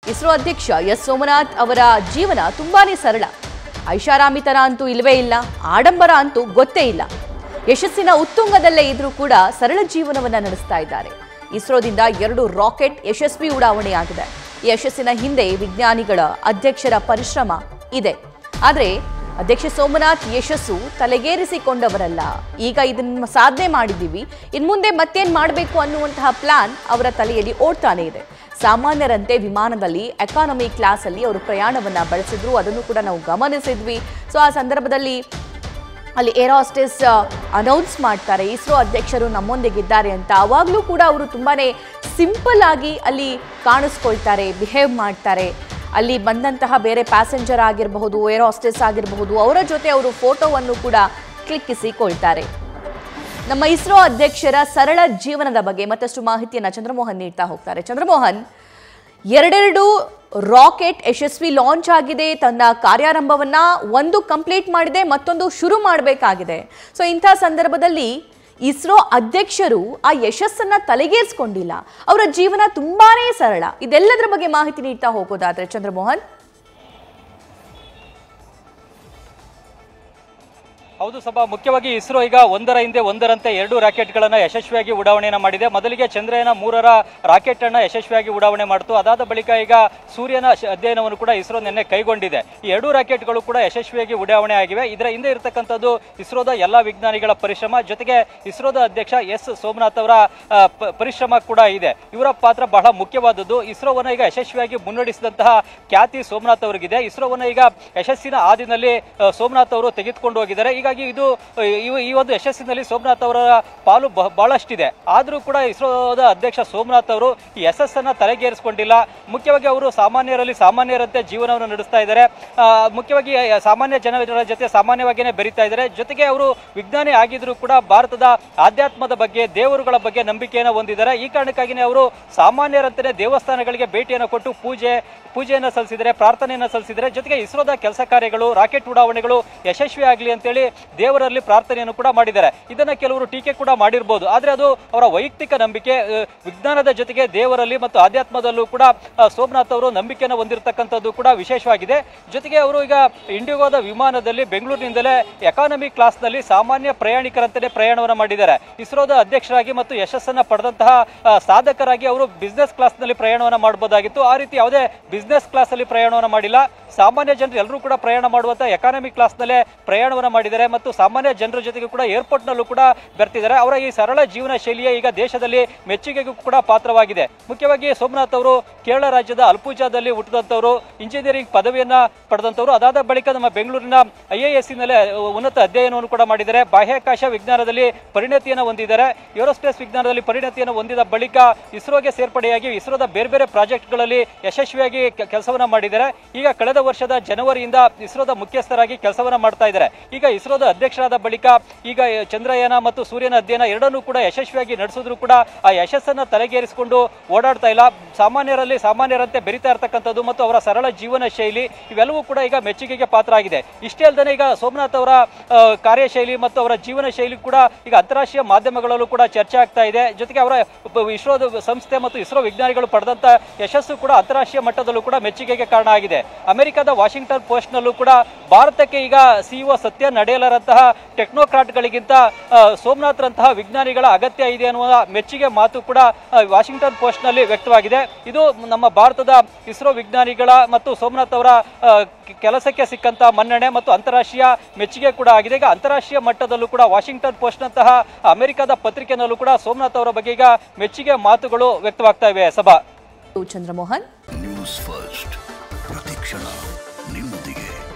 ಇಸ್ರೋ ಅಧ್ಯಕ್ಷ ಎಸ್ ಸೋಮನಾಥ್ ಅವರ ಜೀವನ ತುಂಬಾನೇ ಸರಳ ಐಷಾರಾಮಿತನ ಅಂತೂ ಇಲ್ವೇ ಇಲ್ಲ ಆಡಂಬರ ಅಂತೂ ಗೊತ್ತೇ ಇಲ್ಲ ಯಶಸ್ಸಿನ ಉತ್ತುಂಗದಲ್ಲೇ ಇದ್ರೂ ಕೂಡ ಸರಳ ಜೀವನವನ್ನ ನಡೆಸ್ತಾ ಇದ್ದಾರೆ ಇಸ್ರೋದಿಂದ ಎರಡು ರಾಕೆಟ್ ಯಶಸ್ವಿ ಉಡಾವಣೆಯಾಗಿದೆ ಈ ಯಶಸ್ಸಿನ ಹಿಂದೆ ವಿಜ್ಞಾನಿಗಳ ಅಧ್ಯಕ್ಷರ ಪರಿಶ್ರಮ ಇದೆ ಆದರೆ ಅಧ್ಯಕ್ಷ ಸೋಮನಾಥ್ ಯಶಸ್ಸು ತಲೆಗೇರಿಸಿಕೊಂಡವರಲ್ಲ ಈಗ ಇದನ್ನ ಸಾಧನೆ ಮಾಡಿದ್ದೀವಿ ಇನ್ನು ಮುಂದೆ ಮತ್ತೇನ್ ಮಾಡಬೇಕು ಅನ್ನುವಂತಹ ಪ್ಲಾನ್ ಅವರ ತಲೆಯಲ್ಲಿ ಓಡ್ತಾನೆ ಇದೆ ಸಾಮಾನ್ಯರಂತೆ ವಿಮಾನದಲ್ಲಿ ಎಕಾನಮಿ ಕ್ಲಾಸ್ ಅಲ್ಲಿ ಅವರು ಪ್ರಯಾಣವನ್ನ ಬಳಸಿದ್ರು ಅದನ್ನು ಕೂಡ ನಾವು ಗಮನಿಸಿದ್ವಿ ಸೊ ಆ ಸಂದರ್ಭದಲ್ಲಿ ಅಲ್ಲಿ ಏರ್ ಹಾಸ್ಟೆಸ್ ಅನೌನ್ಸ್ ಮಾಡ್ತಾರೆ ಇಸ್ರೋ ಅಧ್ಯಕ್ಷರು ನಮ್ಮೊಂದಿಗಿದ್ದಾರೆ ಅಂತ ಅವಾಗಲೂ ಕೂಡ ಅವರು ತುಂಬಾನೇ ಸಿಂಪಲ್ ಆಗಿ ಅಲ್ಲಿ ಕಾಣಿಸ್ಕೊಳ್ತಾರೆ ಬಿಹೇವ್ ಮಾಡ್ತಾರೆ ಅಲ್ಲಿ ಬಂದಂತಹ ಬೇರೆ ಪ್ಯಾಸೆಂಜರ್ ಆಗಿರಬಹುದು ಏರ್ ಹಾಸ್ಟೆಸ್ ಆಗಿರಬಹುದು ಅವರ ಜೊತೆ ಅವರು ಫೋಟೋವನ್ನು ಕೂಡ ಕ್ಲಿಕ್ಕಿಸಿಕೊಳ್ತಾರೆ ನಮ್ಮ ಇಸ್ರೋ ಅಧ್ಯಕ್ಷರ ಸರಳ ಜೀವನದ ಬಗ್ಗೆ ಮತ್ತಷ್ಟು ಮಾಹಿತಿಯನ್ನ ಚಂದ್ರಮೋಹನ್ ನೀಡ್ತಾ ಹೋಗ್ತಾರೆ ಚಂದ್ರಮೋಹನ್ ಎರಡೆರಡು ರಾಕೆಟ್ ಯಶಸ್ವಿ ಲಾಂಚ್ ಆಗಿದೆ ತನ್ನ ಕಾರ್ಯಾರಂಭವನ್ನ ಒಂದು ಕಂಪ್ಲೀಟ್ ಮಾಡಿದೆ ಮತ್ತೊಂದು ಶುರು ಮಾಡಬೇಕಾಗಿದೆ ಸೊ ಇಂಥ ಸಂದರ್ಭದಲ್ಲಿ ಇಸ್ರೋ ಅಧ್ಯಕ್ಷರು ಆ ಯಶಸ್ಸನ್ನ ತಲೆಗೇರಿಸ್ಕೊಂಡಿಲ್ಲ ಅವರ ಜೀವನ ತುಂಬಾನೇ ಸರಳ ಇದೆಲ್ಲದರ ಬಗ್ಗೆ ಮಾಹಿತಿ ನೀಡ್ತಾ ಹೋಗೋದಾದ್ರೆ ಚಂದ್ರಮೋಹನ್ ಹೌದು ಸಭಾ ಮುಖ್ಯವಾಗಿ ಇಸ್ರೋ ಈಗ ಒಂದರ ಹಿಂದೆ ಒಂದರಂತೆ ಎರಡು ರಾಕೆಟ್ಗಳನ್ನ ಯಶಸ್ವಿಯಾಗಿ ಉಡಾವಣೆಯನ್ನ ಮಾಡಿದೆ ಮೊದಲಿಗೆ ಚಂದ್ರಯಾನ ಮೂರರ ರಾಕೆಟ್ ಅನ್ನ ಯಶಸ್ವಿಯಾಗಿ ಉಡಾವಣೆ ಮಾಡಿತು ಅದಾದ ಬಳಿಕ ಈಗ ಸೂರ್ಯನ ಶ- ಅಧ್ಯಯನವನ್ನು ಕೂಡ ಇಸ್ರೋ ನಿನ್ನೆ ಕೈಗೊಂಡಿದೆ ಈ ಎರಡು ರಾಕೆಟ್ಗಳು ಕೂಡ ಯಶಸ್ವಿಯಾಗಿ ಉಡಾವಣೆ ಆಗಿವೆ ಇದರ ಹಿಂದೆ ಇರತಕ್ಕಂಥದ್ದು ಇಸ್ರೋದ ಎಲ್ಲಾ ವಿಜ್ಞಾನಿಗಳ ಪರಿಶ್ರಮ ಜೊತೆಗೆ ಇಸ್ರೋದ ಅಧ್ಯಕ್ಷ ಎಸ್ ಸೋಮನಾಥ್ ಅವರ ಆ, ಪ- ಪರಿಶ್ರಮ ಕೂಡ ಇದೆ ಇವರ ಪಾತ್ರ ಬಹಳ ಮುಖ್ಯವಾದದ್ದು ಇಸ್ರೋವನ್ನ ಈಗ ಯಶಸ್ವಿಯಾಗಿ ಮುನ್ನಡೆಸಿದಂತಹ ಖ್ಯಾತಿ ಸೋಮನಾಥ್ ಅವರಿಗಿದೆ ಇಸ್ರೋವನ್ನ ಈಗ ಯಶಸ್ಸಿನ ಹಾದಿನಲ್ಲಿ ಆ, ಸೋಮನಾಥ್ ಅವರು ತೆಗೆದುಕೊಂಡು ಹೋಗಿದ್ದಾರೆ ಹೀಗಾಗಿ ಇದು ಆ, ಇವ- ಈ ಒಂದು ಯಶಸ್ಸಿನಲ್ಲಿ ಸೋಮನಾಥ್ ಅವರ ಪಾಲು ಬಹ- ಬಹಳಷ್ಟಿದೆ ಆದರೂ ಕೂಡ ಇಸ್ರೋದ ಅಧ್ಯಕ್ಷ ಸೋಮನಾಥ್ ಅವರು ಈ ಯಶಸ್ಸನ್ನ ತಲೆಗೇರಿಸಿಕೊಂಡಿಲ್ಲ ಮುಖ್ಯವಾಗಿ ಅವರು ಸಾಮಾನ್ಯರಲ್ಲಿ ಸಾಮಾನ್ಯರಂತೆ ಜೀವನವನ್ನು ನಡೆಸ್ತಾ ಇದ್ದಾರೆ ಆ, ಮುಖ್ಯವಾಗಿ ಆ, ಸಾಮಾನ್ಯ ಜನರ ಜೊತೆ ಸಾಮಾನ್ಯವಾಗಿಯೇ ಬೆರೀತಾ ಇದ್ದಾರೆ ಜೊತೆಗೆ ಅವರು ವಿಜ್ಞಾನಿ ಆಗಿದ್ರು ಕೂಡ ಭಾರತದ ಆಧ್ಯಾತ್ಮದ ಬಗ್ಗೆ ದೇವರುಗಳ ಬಗ್ಗೆ ನಂಬಿಕೆಯನ್ನು ಹೊಂದಿದ್ದಾರೆ ಈ ಕಾರಣಕ್ಕಾಗಿಯೇ ಅವರು ಸಾಮಾನ್ಯರಂತೆಯೇ ದೇವಸ್ಥಾನಗಳಿಗೆ ಭೇಟಿಯನ್ನು ಕೊಟ್ಟು ಪೂಜೆ ಪೂಜೆಯನ್ನು ಸಲ್ಲಿಸಿದರೆ ಪ್ರಾರ್ಥನೆಯನ್ನು ಸಲ್ಲಿಸಿದರೆ ಜೊತೆಗೆ ಇಸ್ರೋದ ಕೆಲಸ ಕಾರ್ಯಗಳು ರಾಕೆಟ್ ಉಡಾವಣೆಗಳು ಯಶಸ್ವಿ ಆಗಲಿ ಅಂತೇಳಿ ದೇವರಲ್ಲಿ ಪ್ರಾರ್ಥನೆಯನ್ನು ಕೂಡ ಮಾಡಿದ್ದಾರೆ ಇದನ್ನ ಕೆಲವರು ಟೀಕೆ ಕೂಡ ಮಾಡಿರ್ಬೋದು ಆದರೆ ಅದು ಅವರ ವೈಯಕ್ತಿಕ ನಂಬಿಕೆ ಆ, ವಿಜ್ಞಾನದ ಜೊತೆಗೆ ದೇವರಲ್ಲಿ ಮತ್ತು ಆಧ್ಯಾತ್ಮದಲ್ಲೂ ಕೂಡ ಆ, ಸೋಮನಾಥ್ ಅವರು ನಂಬಿಕೆಯನ್ನು ಹೊಂದಿರತಕ್ಕಂಥದ್ದು ಕೂಡ ವಿಶೇಷವಾಗಿದೆ ಜೊತೆಗೆ ಅವರು ಈಗ ಇಂಡಿಗೋದ ವಿಮಾನದಲ್ಲಿ ಬೆಂಗಳೂರಿನಿಂದಲೇ ಎಕಾನಮಿ ಕ್ಲಾಸ್ನಲ್ಲಿ ಸಾಮಾನ್ಯ ಪ್ರಯಾಣಿಕರಂತೆಯೇ ಪ್ರಯಾಣವನ್ನು ಮಾಡಿದ್ದಾರೆ ಇಸ್ರೋದ ಅಧ್ಯಕ್ಷರಾಗಿ ಮತ್ತು ಯಶಸ್ಸನ್ನ ಪಡೆದಂತಹ ಆ, ಸಾಧಕರಾಗಿ ಅವರು ಬಿಸ್ನೆಸ್ ಕ್ಲಾಸ್ನಲ್ಲಿ ಪ್ರಯಾಣವನ್ನು ಮಾಡಬಹುದಾಗಿತ್ತು ಆ ರೀತಿ ಯಾವುದೇ ಬಿಸ್ನೆಸ್ ಕ್ಲಾಸಲ್ಲಿ ಪ್ರಯಾಣವನ್ನು ಮಾಡಿಲ್ಲ ಸಾಮಾನ್ಯ ಜನರು ಎಲ್ಲರೂ ಕೂಡ ಪ್ರಯಾಣ ಮಾಡುವಂಥ ಎಕಾನಮಿ ಕ್ಲಾಸ್ನಲ್ಲೇ ಪ್ರಯಾಣವನ್ನು ಮಾಡಿದ್ದಾರೆ ಮತ್ತು ಸಾಮಾನ್ಯ ಜನರ ಜೊತೆಗೆ ಕೂಡ ಏರ್ಪೋರ್ಟ್ನಲ್ಲೂ ಕೂಡ ಬೆರ್ತಿದ್ದಾರೆ ಅವರ ಈ ಸರಳ ಜೀವನ ಶೈಲಿಯೇ ಈಗ ದೇಶದಲ್ಲಿ ಮೆಚ್ಚುಗೆಗೂ ಕೂಡ ಪಾತ್ರವಾಗಿದೆ ಮುಖ್ಯವಾಗಿ ಸೋಮನಾಥ್ ಅವರು ಕೇರಳ ರಾಜ್ಯದ ಅಲ್ಪೂಜಾದಲ್ಲಿ ಹುಟ್ಟಿದಂಥವರು ಇಂಜಿನಿಯರಿಂಗ್ ಪದವಿಯನ್ನ ಪಡೆದಂಥವರು ಅದಾದ ಬಳಿಕ ನಮ್ಮ ಬೆಂಗಳೂರಿನ ಐ ಎ ಎಸ್ ನಲ್ಲಿ ಉನ್ನತ ಅಧ್ಯಯನವನ್ನು ಕೂಡ ಮಾಡಿದ್ದಾರೆ ಬಾಹ್ಯಾಕಾಶ ವಿಜ್ಞಾನದಲ್ಲಿ ಪರಿಣತಿಯನ್ನು ಹೊಂದಿದ್ದಾರೆ ಏರೋಸ್ಪೇಸ್ ವಿಜ್ಞಾನದಲ್ಲಿ ಪರಿಣತಿಯನ್ನು ಹೊಂದಿದ ಬಳಿಕ ಇಸ್ರೋಗೆ ಸೇರ್ಪಡೆಯಾಗಿ ಇಸ್ರೋದ ಬೇರೆ ಬೇರೆ ಪ್ರಾಜೆಕ್ಟ್ಗಳಲ್ಲಿ ಯಶಸ್ವಿಯಾಗಿ ಕೆಲಸವನ್ನ ಮಾಡಿದ್ದಾರೆ ಈಗ ಕಳೆದ ವರ್ಷದ ಜನವರಿಯಿಂದ ಇಸ್ರೋದ ಮುಖ್ಯಸ್ಥರಾಗಿ ಕೆಲಸವನ್ನ ಮಾಡ್ತಾ ಇದ್ದಾರೆ ಈಗ ಇಸ್ರೋದ ಅಧ್ಯಕ್ಷರಾದ ಬಳಿಕ ಈಗ ಚಂದ್ರಯಾನ ಮತ್ತು ಸೂರ್ಯನ ಅಧ್ಯಯನ ಎರಡನ್ನೂ ಕೂಡ ಯಶಸ್ವಿಯಾಗಿ ನಡೆಸಿದ್ರು ಕೂಡ ಆ ಯಶಸ್ಸನ್ನ ತಲೆಗೇರಿಸಿಕೊಂಡು ಓಡಾಡ್ತಾ ಇಲ್ಲ ಸಾಮಾನ್ಯರಲ್ಲಿ ಸಾಮಾನ್ಯರಂತೆ ಬೆರಿತಾ ಇರತಕ್ಕಂಥದ್ದು ಮತ್ತು ಅವರ ಸರಳ ಜೀವನ ಶೈಲಿ ಇವೆಲ್ಲವೂ ಕೂಡ ಈಗ ಮೆಚ್ಚುಗೆಗೆ ಪಾತ್ರ ಆಗಿದೆ ಇಷ್ಟೇ ಅಲ್ಲದೆ ಈಗ ಸೋಮನಾಥ್ ಅವರ ಆ, ಕಾರ್ಯಶೈಲಿ ಮತ್ತು ಅವರ ಜೀವನ ಶೈಲಿ ಕೂಡ ಈಗ ಅಂತಾರಾಷ್ಟ್ರೀಯ ಮಾಧ್ಯಮಗಳಲ್ಲೂ ಕೂಡ ಚರ್ಚೆ ಆಗ್ತಾ ಇದೆ ಜೊತೆಗೆ ಅವರ ಒಬ್ಬ ಇಸ್ರೋದ ಸಂಸ್ಥೆ ಮತ್ತು ಇಸ್ರೋ ವಿಜ್ಞಾನಿಗಳು ಪಡೆದಂತ ಯಶಸ್ಸು ಕೂಡ ಅಂತಾರಾಷ್ಟ್ರೀಯ ಮಟ್ಟದಲ್ಲೂ ಕೂಡ ಮೆಚ್ಚುಗೆಗೆ ಕಾರಣ ಆಗಿದೆ ಅಮೆರಿಕದ ವಾಷಿಂಗ್ಟನ್ ಪೋಸ್ಟ್ ನಲ್ಲೂ ಕೂಡ ಭಾರತಕ್ಕೆ ಈಗ ಸಿಇಒ ಸತ್ಯ ನಡೆಯಲರಂತಹ ಟೆಕ್ನೋಕ್ರಾಟ್ಗಳಿಗಿಂತ ಆ, ಸೋಮನಾಥ್ರಂತಹ ವಿಜ್ಞಾನಿಗಳ ಅಗತ್ಯ ಇದೆ ಅನ್ನುವ ಮೆಚ್ಚುಗೆ ಮಾತು ಕೂಡ ಆ, ವಾಷಿಂಗ್ಟನ್ ಪೋಸ್ಟ್ ನಲ್ಲಿ ವ್ಯಕ್ತವಾಗಿದೆ ಇದು ನಮ್ಮ ಭಾರತದ ಇಸ್ರೋ ವಿಜ್ಞಾನಿಗಳ ಮತ್ತು ಸೋಮನಾಥ್ ಅವರ ಆ, ಕೆ- ಕೆಲಸಕ್ಕೆ ಸಿಕ್ಕಂತ ಮನ್ನಣೆ ಮತ್ತು ಅಂತಾರಾಷ್ಟ್ರೀಯ ಮೆಚ್ಚುಗೆ ಕೂಡ ಆಗಿದೆ ಈಗ ಅಂತಾರಾಷ್ಟ್ರೀಯ ಮಟ್ಟದಲ್ಲೂ ಕೂಡ ವಾಷಿಂಗ್ಟನ್ ಪೋಸ್ಟ್ ನಂತಹ ಅಮೆರಿಕದ ಪತ್ರಿಕೆನಲ್ಲೂ ಕೂಡ ಸೋಮನಾಥ್ ಅವರ ಬಗ್ಗೆ ಈಗ ಮೆಚ್ಚುಗೆ ಮಾತುಗಳು ವ್ಯಕ್ತವಾಗ್ತಾ ಇವೆ ಸಭಾ ಚಂದ್ರಮೋಹನ್ ನ್ಯೂಸ್ ಫಸ್ಟ್ ಪ್ರತಿಕ್ಷಣ ನಿಮ್ಮೊಂದಿಗೆ